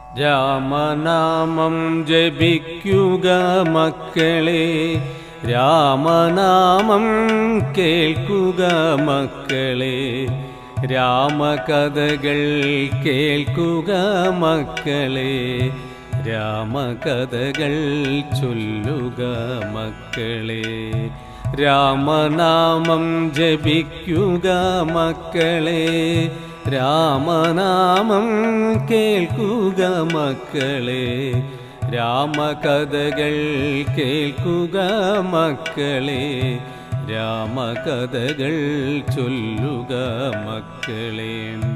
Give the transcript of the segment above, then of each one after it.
രാമനാമം ജപിക്കുക മക്കളെ രാമനാമം കേൾക്കുക മക്കളെ രാമകഥകൾ കേൾക്കുക മക്കളെ രാമകഥകൾ ചൊല്ലുക മക്കളെ രാമനാമം ജപിക്കുക മക്കളെ രാമനാമം കേൾക്കുക മക്കളെ രാമകഥകൾ കേൾക്കുക മക്കളെ രാമകഥകൾ ചൊല്ലുക മക്കളെ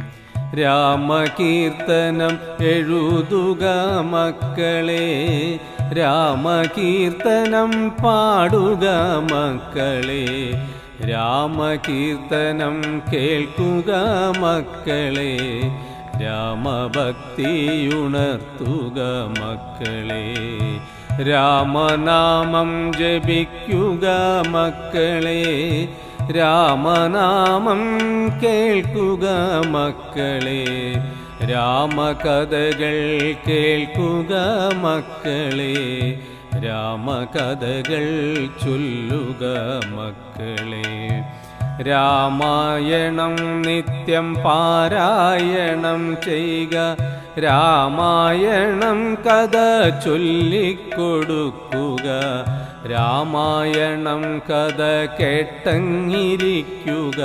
രാമകീർത്തനം എഴുതുക മക്കളെ രാമകീർത്തനം പാടുക മക്കളെ രാമകീർത്തനം കേൾക്കുക മക്കളെ രാമഭക്തിയുണർത്തുക മക്കളെ രാമനാമം ജപിക്കുക മക്കളെ രാമനാമം കേൾക്കുക മക്കളെ രാമകഥകൾ കേൾക്കുക മക്കളെ രാമകഥകൾ ചൊല്ലുക മക്കളെ രാമായണം നിത്യം പാരായണം ചെയ്യുക രാമായണം കഥ ചൊല്ലിക്കൊടുക്കുക രാമായണം കഥ കേട്ടങ്ങിരിക്കുക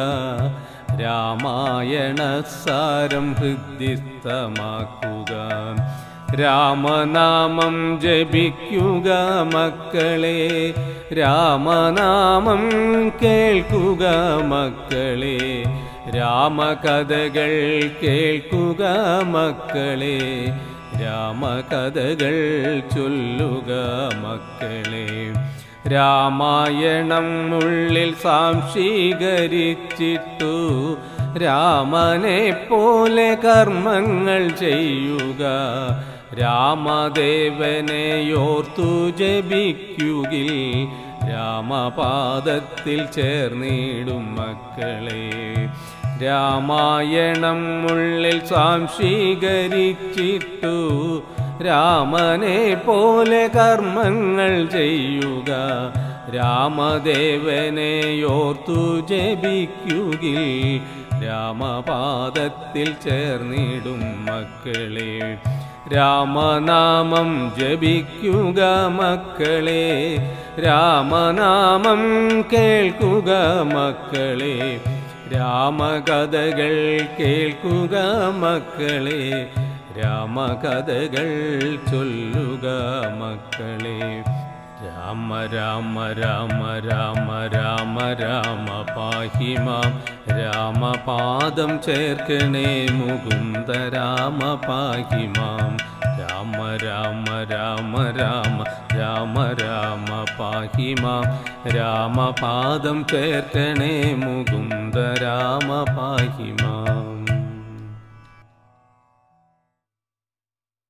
രാമായണ സാരം ഹൃദ്യസ്ഥമാക്കുക രാമനാമം ജപിക്കുക മക്കളെ രാമനാമം കേൾക്കുക മക്കളെ രാമകഥകൾ കേൾക്കുക മക്കളെ രാമകഥകൾ ചൊല്ലുക മക്കളെ രാമായണം ഉള്ളിൽ സാംശീകരിച്ചിട്ടു രാമനെ പോലെ കർമ്മങ്ങൾ ചെയ്യുക രാമദേവനെ ഓർത്തു ജപിക്കുകിൽ രാമപാദത്തിൽ ചേർന്നിടും മക്കളെ രാമായണം ഉള്ളിൽ സാംശീകരിച്ചിട്ടു രാമനെ പോലെ കർമ്മങ്ങൾ ചെയ്യുക രാമദേവനെ ഓർത്തു ജപിക്കുകിൽ രാമപാദത്തിൽ ചേർന്നിടും മക്കളെ രാമനാമം ജപിക്കുക മക്കളെ രാമനാമം കേൾക്കുക മക്കളെ രാമകഥകൾ കേൾക്കുക മക്കളെ രാമകഥകൾ ചൊല്ലുക മക്കളെ രാമ രാമ രാമ രാമ രാമ രാമ പാഹിമാം രാമപാദം ചേർക്കണേ മുകുന്ദ രാമ പാഹിമാം രാമ രാമ രാമ രാമ രാമ രാമ പാഹിമാം രാമപാദം ചേർക്കണേ മുകുന്ദ രാമ പാഹിമാം